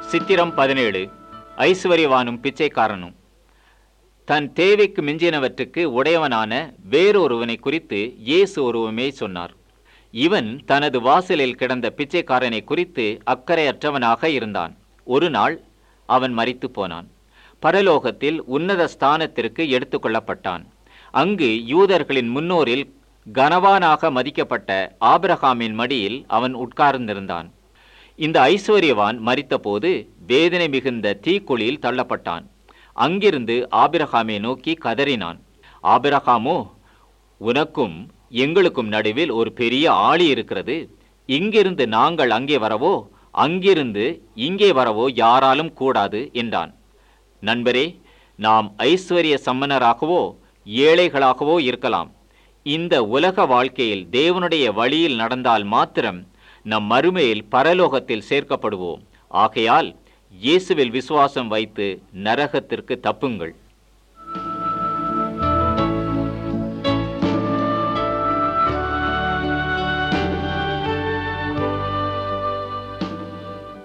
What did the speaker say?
சித்திரம் பதினேழு ஐஸ்வர்யவானும் பிச்சைக்காரனும் தன் தேவைக்கு மிஞ்சினவற்றுக்கு உடையவனான வேறொருவனை குறித்து இயேசு ஒருவமே சொன்னார் இவன் தனது வாசலில் கிடந்த பிச்சைக்காரனை குறித்து அக்கறையற்றவனாக இருந்தான் ஒரு நாள் அவன் மரித்து போனான் பரலோகத்தில் உன்னத ஸ்தானத்திற்கு எடுத்துக்கொள்ளப்பட்டான் அங்கு யூதர்களின் முன்னோரில் கனவானாக மதிக்கப்பட்ட ஆபிரகாமின் மடியில் அவன் உட்கார்ந்திருந்தான் இந்த ஐஸ்வர்யவான் மரித்தபோது வேதனை மிகுந்த தீக்குழியில் தள்ளப்பட்டான் அங்கிருந்து ஆபிரகாமை நோக்கி கதறினான் ஆபிரகாமோ உனக்கும் எங்களுக்கும் நடுவில் ஒரு பெரிய ஆளி இருக்கிறது இங்கிருந்து நாங்கள் அங்கே வரவோ அங்கிருந்து இங்கே வரவோ யாராலும் கூடாது என்றான் நண்பரே நாம் ஐஸ்வர்ய சம்மனராகவோ ஏழைகளாகவோ இருக்கலாம் இந்த உலக வாழ்க்கையில் தேவனுடைய வழியில் நடந்தால் மாத்திரம் நம் மறுமையில் பரலோகத்தில் சேர்க்கப்படுவோம் ஆகையால் இயேசுவில் விசுவாசம் வைத்து நரகத்திற்கு தப்புங்கள்